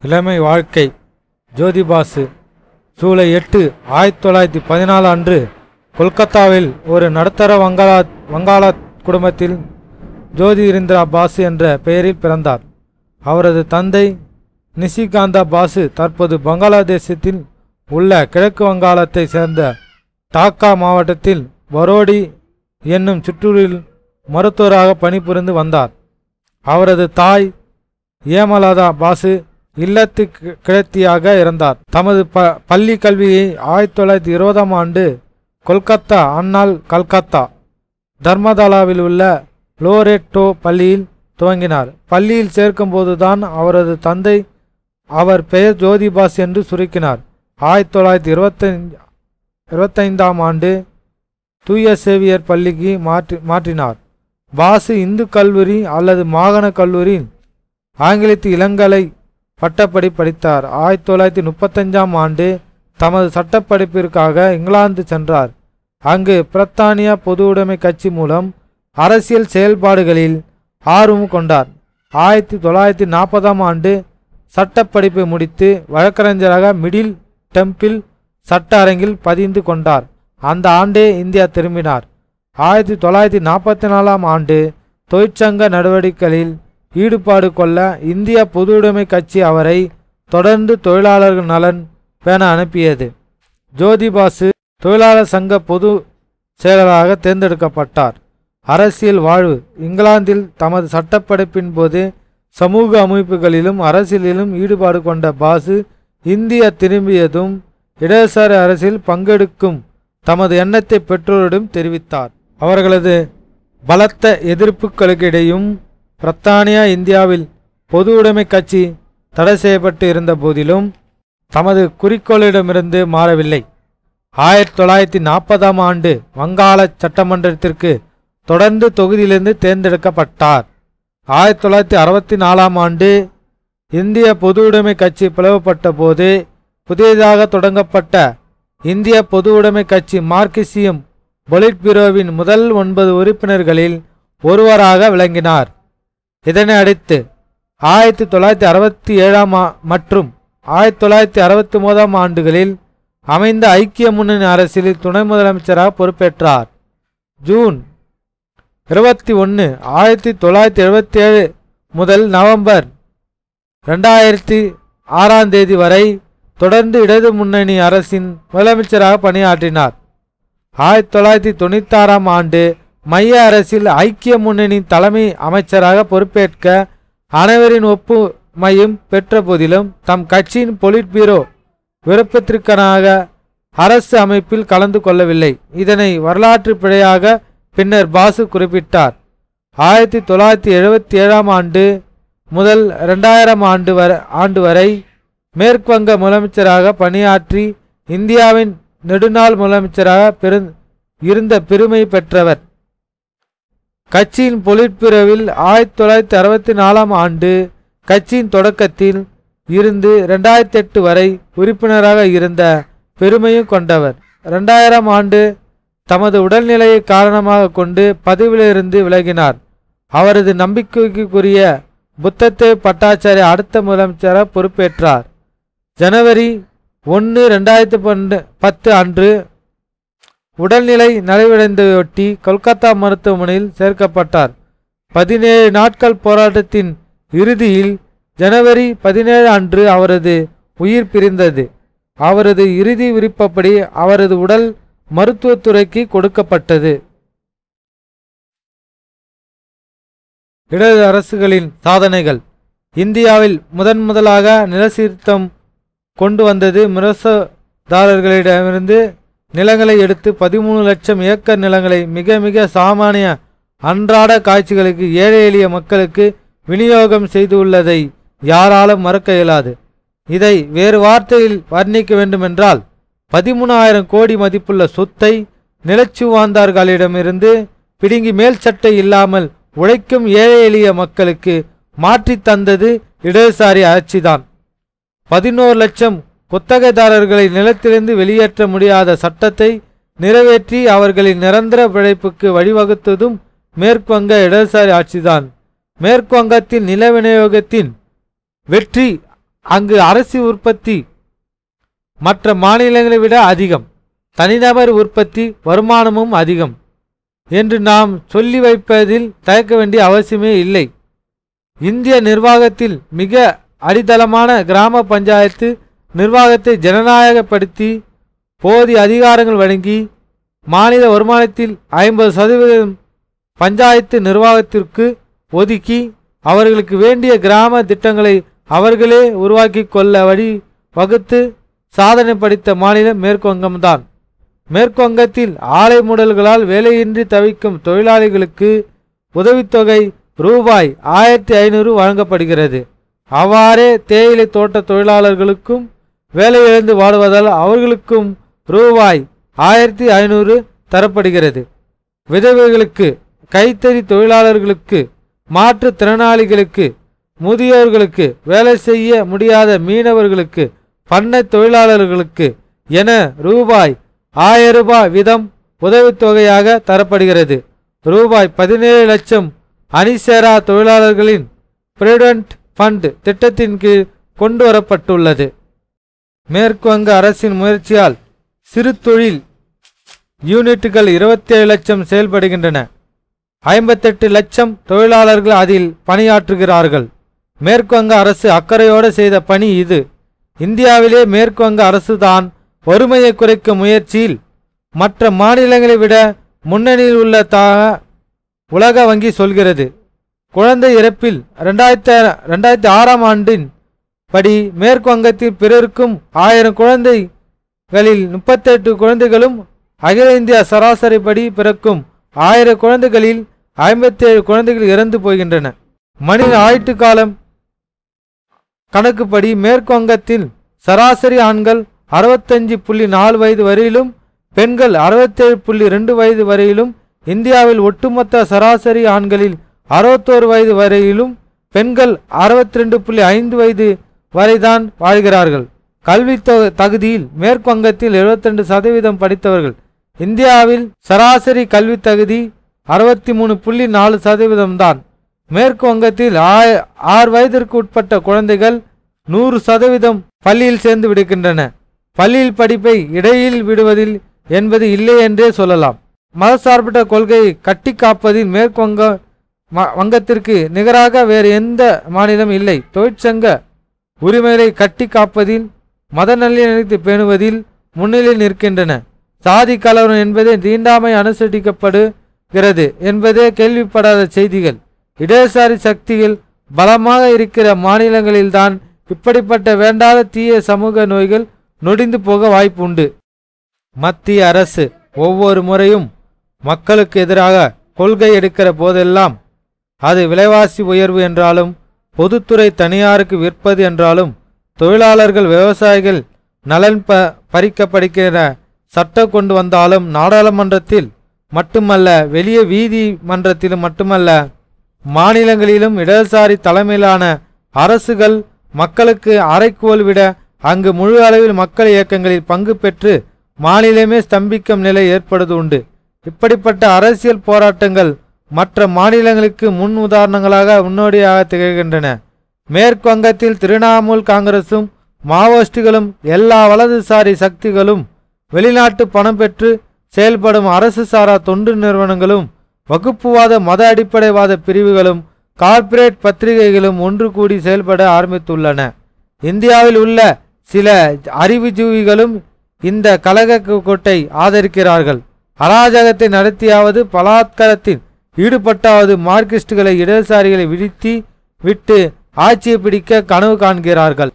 இளமை வாழ்க்கை ஜோதிபாசு ஜூலை எட்டு ஆயிரத்தி தொள்ளாயிரத்தி பதினாலு அன்று கொல்கத்தாவில் ஒரு நடுத்தர வங்காளா வங்காள குடும்பத்தில் ஜோதிரிந்திரா பாசு என்ற பெயரில் பிறந்தார் அவரது தந்தை நிஷிகாந்தா பாசு தற்போது வங்காளதேசத்தில் உள்ள கிழக்கு வங்காளத்தை சேர்ந்த டாக்கா மாவட்டத்தில் பரோடி என்னும் சிற்றூரில் மருத்துவராக பணிபுரிந்து வந்தார் அவரது தாய் ஏமலதா பாசு இல்லத்து கி- கிழத்தியாக இருந்தார் தமது ப பள்ளி கல்வியை ஆயிரத்தி தொள்ளாயிரத்தி இருபதாம் ஆண்டு கொல்கத்தா அன்னாள் கல்கத்தா தர்மதாலாவில் உள்ள லோரெட்டோ பள்ளியில் துவங்கினார் பள்ளியில் சேர்க்கும்போதுதான் அவரது தந்தை அவர் பெயர் ஜோதிபாஸ் என்று சுருக்கினார் ஆயிரத்தி தொள்ளாயிரத்தி இருபத்தஞ்சு இருபத்தைந்தாம் ஆண்டு தூய சேவியர் பள்ளிக்கு மாற்றி மாற்றினார் பாசு இந்து கல்லூரி அல்லது மாகாண கல்லூரியில் ஆங்கிலத்து இளங்கலை பட்டப்படி படித்தார் ஆயிரத்தி தொள்ளாயிரத்தி முப்பத்தஞ்சாம் ஆண்டு தமது சட்டப்படிப்பிற்காக இங்கிலாந்து சென்றார் அங்கு பிரித்தானியா பொது உடைமை கட்சி மூலம் அரசியல் செயல்பாடுகளில் ஆர்வம் கொண்டார் ஆயிரத்தி தொள்ளாயிரத்தி நாற்பதாம் ஆண்டு சட்டப்படிப்பை முடித்து வழக்கறிஞராக மிடில் டெம்பிள் சட்ட அரங்கில் பதிந்து கொண்டார் அந்த ஆண்டே இந்தியா திரும்பினார் ஆயிரத்தி தொள்ளாயிரத்தி நாற்பத்தி நாலாம் ஆண்டு தொழிற்சங்க நடவடிக்கைகளில் ஈடுபாடு கொள்ள இந்திய பொதுவுடைமை கட்சி அவரை தொடர்ந்து தொழிலாளர்கள் நலன் பேண அனுப்பியது ஜோதிபாசு தொழிலாளர் சங்க பொது செயலராக தேர்ந்தெடுக்கப்பட்டார் அரசியல் வாழ்வு இங்கிலாந்தில் தமது சட்டப்படிப்பின் போது சமூக அமைப்புகளிலும் அரசியலிலும் ஈடுபாடு கொண்ட பாசு இந்தியா திரும்பியதும் இடதுசாரி அரசில் பங்கெடுக்கும் தமது எண்ணத்தை பெற்றோரிடம் தெரிவித்தார் அவர்களது பலத்த எதிர்ப்புகளுக்கிடையும் பிரித்தானியா இந்தியாவில் பொது உடைமை கட்சி தடை செய்யப்பட்டு இருந்த போதிலும் தமது குறிக்கோளிடமிருந்து மாறவில்லை ஆயிரத்தி தொள்ளாயிரத்தி நாற்பதாம் ஆண்டு வங்காள சட்டமன்றத்திற்கு தொடர்ந்து தொகுதியிலிருந்து தேர்ந்தெடுக்கப்பட்டார் ஆயிரத்தி தொள்ளாயிரத்தி அறுபத்தி நாலாம் ஆண்டு இந்திய பொது உடைமை கட்சி பிளவுபட்ட போது புதியதாக தொடங்கப்பட்ட இந்திய பொது உடைமை கட்சி மார்க்சியம் பொலிட் பியூரோவின் முதல் ஒன்பது உறுப்பினர்களில் ஒருவராக விளங்கினார் இதனை அடுத்து ஆயிரத்தி தொள்ளாயிரத்தி அறுபத்தி ஏழாம் ஆ- மற்றும் ஆயிரத்தி தொள்ளாயிரத்தி அறுபத்தி ஒன்பதாம் ஆண்டுகளில் அமைந்த ஐக்கிய முன்னணி அரசியலில் துணை முதலமைச்சராக பொறுப்பேற்றார் ஜூன் இருபத்தி ஒன்று ஆயிரத்தி தொள்ளாயிரத்தி எழுபத்தி ஏழு முதல் நவம்பர் ரெண்டாயிரத்தி ஆறாம் தேதி வரை தொடர்ந்து இடது முன்னணி அரசின் முதலமைச்சராக பணியாற்றினார் ஆயிரத்தி தொள்ளாயிரத்தி தொண்ணூத்தாறாம் ஆண்டு மைய அரசில் ஐக்கிய முன்னணி தலைமை அமைச்சராக பொறுப்பேற்க அனைவரின் ஒப்புமையும் பெற்ற போதிலும் தம் கட்சியின் பொலிட் பீரோ விருப்பத்திற்கனாக அரசு அமைப்பில் கலந்து கொள்ளவில்லை இதனை வரலாற்று பிழையாக பின்னர் பாசு குறிப்பிட்டார் ஆயிரத்தி தொள்ளாயிரத்தி எழுபத்தி ஏழாம் ஆண்டு முதல் ரெண்டாயிரம் ஆண்டு வரை ஆண்டு வரை மேற்குவங்க முதலமைச்சராக பணியாற்றி இந்தியாவின் நெடுநாள் முதலமைச்சராக பெரு இருந்த பெருமை பெற்றவர் கட்சியின் பொலிட்பிரிவில் ஆயிரத்தி தொள்ளாயிரத்தி அறுபத்தி நாலாம் ஆண்டு கட்சியின் தொடக்கத்தில் இருந்து ரெண்டாயிரத்தி எட்டு வரை உறுப்பினராக இருந்த பெருமையும் கொண்டவர் ரெண்டாயிரம் ஆண்டு தமது உடல்நிலையை காரணமாக கொண்டு பதவியிலிருந்து விலகினார் அவரது நம்பிக்கைக்குரிய புத்தத்தேவ் பட்டாச்சாரிய அடுத்த முதலமைச்சராக பொறுப்பேற்றார் ஜனவரி ஒன்று ரெண்டாயிரத்தி பன்னெண்டு பத்து அன்று உடல்நிலை நலிவடைந்ததையொட்டி கொல்கத்தா மருத்துவமனையில் சேர்க்கப்பட்டார் பதினேழு நாட்கள் போராட்டத்தின் இறுதியில் ஜனவரி பதினேழு அன்று அவரது உயிர் பிரிந்தது அவரது இறுதி விருப்பப்படி அவரது உடல் மருத்துவத்துறைக்கு கொடுக்கப்பட்டது இடது அரசுகளின் சாதனைகள் இந்தியாவில் முதன் முதலாக நிலசீர்த்தம் கொண்டு வந்தது மிரசதாரர்களிடமிருந்து நிலங்களை எடுத்து பதிமூணு லட்சம் ஏக்கர் நிலங்களை மிக மிக சாமானிய அன்றாட காட்சிகளுக்கு ஏழை எளிய மக்களுக்கு விநியோகம் செய்துள்ளதை யாராலும் மறக்க இயலாது இதை வேறு வார்த்தையில் வர்ணிக்க வேண்டுமென்றால் பதிமூணாயிரம் கோடி மதிப்புள்ள சொத்தை நிலச்சுவாந்தார்களிடமிருந்து பிடுங்கி மேல் சட்டை இல்லாமல் உழைக்கும் ஏழை எளிய மக்களுக்கு மாற்றித் தந்தது இடதுசாரி ஆட்சிதான் பதினோரு லட்சம் குத்தகைதாரர்களை நிலத்திலிருந்து வெளியேற்ற முடியாத சட்டத்தை நிறைவேற்றி அவர்களின் நிரந்தர பிழைப்புக்கு வழிவகுத்ததும் மேற்குவங்க இடதுசாரி ஆட்சிதான் மேற்குவங்கத்தின் நில விநியோகத்தின் வெற்றி அங்கு அரசு உற்பத்தி மற்ற மாநிலங்களை விட அதிகம் தனிநபர் உற்பத்தி வருமானமும் அதிகம் என்று நாம் சொல்லி வைப்பதில் தயக்க வேண்டிய அவசியமே இல்லை இந்திய நிர்வாகத்தில் மிக அடித்தளமான கிராம பஞ்சாயத்து நிர்வாகத்தை ஜனநாயகப்படுத்தி போதிய அதிகாரங்கள் வழங்கி மாநில வருமானத்தில் ஐம்பது சதவீதம் பஞ்சாயத்து நிர்வாகத்திற்கு ஒதுக்கி அவர்களுக்கு வேண்டிய கிராம திட்டங்களை அவர்களே உருவாக்கி கொள்ள வழி வகுத்து சாதனை படைத்த மாநிலம் மேற்குவங்கம்தான் மேற்குவங்கத்தில் ஆலை மூடல்களால் வேலையின்றி தவிக்கும் தொழிலாளிகளுக்கு உதவித்தொகை ரூபாய் ஆயிரத்தி ஐநூறு வழங்கப்படுகிறது அவ்வாறே தேயிலை தோட்ட தொழிலாளர்களுக்கும் வேலையிழந்து வாடுவதால் அவர்களுக்கும் ரூபாய் ஆயிரத்தி ஐநூறு தரப்படுகிறது விதவைகளுக்கு கைத்தறி தொழிலாளர்களுக்கு மாற்றுத் திறனாளிகளுக்கு முதியோர்களுக்கு வேலை செய்ய முடியாத மீனவர்களுக்கு பண்ணை தொழிலாளர்களுக்கு என ரூபாய் ஆயிரம் ரூபாய் வீதம் உதவித்தொகையாக தரப்படுகிறது ரூபாய் பதினேழு லட்சம் அணிசேரா தொழிலாளர்களின் பிரெவிடென்ட் ஃபண்ட் திட்டத்தின் கீழ் கொண்டு வரப்பட்டுள்ளது மேற்கு வங்க அரசின் முயற்சியால் சிறு தொழில் யூனிட்டுகள் இருபத்தேழு லட்சம் செயல்படுகின்றன ஐம்பத்தெட்டு லட்சம் தொழிலாளர்கள் அதில் பணியாற்றுகிறார்கள் மேற்கு வங்க அரசு அக்கறையோடு செய்த பணி இது இந்தியாவிலே மேற்கு வங்க அரசுதான் வறுமையை குறைக்கும் முயற்சியில் மற்ற மாநிலங்களை விட முன்னணியில் உள்ளதாக உலக வங்கி சொல்கிறது குழந்தை இறப்பில் ரெண்டாயிரத்தி ரெண்டாயிரத்தி ஆறாம் ஆண்டின் படி மேற்கு வங்கத்தில் பிறருக்கும் ஆயிரம் குழந்தைகளில் முப்பத்தெட்டு குழந்தைகளும் அகில இந்திய சராசரிப்படி பிறக்கும் ஆயிரம் குழந்தைகளில் ஐம்பத்தேழு குழந்தைகள் இறந்து போகின்றன மனித ஆயுட்டு காலம் கணக்குப்படி மேற்கு வங்கத்தில் சராசரி ஆண்கள் அறுபத்தஞ்சு புள்ளி நாலு வயது வரையிலும் பெண்கள் அறுபத்தேழு புள்ளி ரெண்டு வயது வரையிலும் இந்தியாவில் ஒட்டுமொத்த சராசரி ஆண்களில் அறுபத்தோரு வயது வரையிலும் பெண்கள் அறுபத்தி ரெண்டு புள்ளி ஐந்து வயது வரைதான் வாழ்கிறார்கள் கல்வி தொ- தகுதியில் மேற்கு வங்கத்தில் 72% சதவீதம் படித்தவர்கள் இந்தியாவில் சராசரி கல்வி தகுதி அறுபத்தி மூணு புள்ளி நாலு சதவீதம் தான் மேற்கு வங்கத்தில் ஆ- ஆறு வயதிற்கு உட்பட்ட குழந்தைகள் நூறு சதவீதம் பள்ளியில் சேர்ந்து விடுகின்றன பள்ளியில் படிப்பை இடையில் விடுவதில் என்பது இல்லை என்றே சொல்லலாம் மதசார்பற்ற கொள்கையை கட்டி காப்பதில் மேற்கு வங்க ம- வங்கத்திற்கு நிகராக வேறு எந்த மாநிலம் இல்லை தொழிற்சங்க உரிமைகளை கட்டி காப்பதில் மத நல்லிணக்கத்தை பேணுவதில் முன்னிலையில் நிற்கின்றன சாதி கலவரம் என்பதே தீண்டாமை அனுசரிக்கப்படுகிறது என்பதே கேள்விப்படாத செய்திகள் இடதுசாரி சக்திகள் பலமாக இருக்கிற மாநிலங்களில்தான் இப்படிப்பட்ட வேண்டாத தீய சமூக நோய்கள் நொடிந்து போக வாய்ப்புண்டு மத்திய அரசு ஒவ்வொரு முறையும் மக்களுக்கு எதிராக கொள்கை எடுக்கிற போதெல்லாம் அது விலைவாசி உயர்வு என்றாலும் பொதுத்துறை தனியாருக்கு விற்பது என்றாலும் தொழிலாளர்கள் விவசாயிகள் நலன் ப பறிக்கப்படுகிற சட்டம் கொண்டு வந்தாலும் நாடாளுமன்றத்தில் மட்டுமல்ல வெளியே வீதி மன்றத்திலும் மட்டுமல்ல மாநிலங்களிலும் இடதுசாரி தலைமையிலான அரசுகள் மக்களுக்கு அரைக்கோல் விட அங்கு முழு அளவில் மக்கள் இயக்கங்களில் பங்கு பெற்று மாநிலமே ஸ்தம்பிக்கும் நிலை ஏற்படுவது உண்டு இப்படிப்பட்ட அரசியல் போராட்டங்கள் மற்ற மாநிலங்களுக்கு முன் உதாரணங்களாக முன்னோடியாக திகழ்கின்றன மேற்கு வங்கத்தில் திரிணாமுல் காங்கிரசும் மாவோயிஸ்டுகளும் எல்லா வலதுசாரி சக்திகளும் வெளிநாட்டு பணம் பெற்று செயல்படும் அரசு சாரா தொண்டு நிறுவனங்களும் வகுப்புவாத மத அடிப்படைவாத பிரிவுகளும் கார்ப்பரேட் பத்திரிகைகளும் ஒன்று கூடி செயல்பட ஆரம்பித்துள்ளன இந்தியாவில் உள்ள சில அறிவுஜீவிகளும் இந்த கலக கோட்டை ஆதரிக்கிறார்கள் அராஜகத்தை நடத்தியாவது பலாத்காரத்தில் ஈடுபட்டாவது மார்க்சிஸ்டுகளை இடதுசாரிகளை விழித்தி விட்டு ஆட்சியை பிடிக்க கனவு காண்கிறார்கள்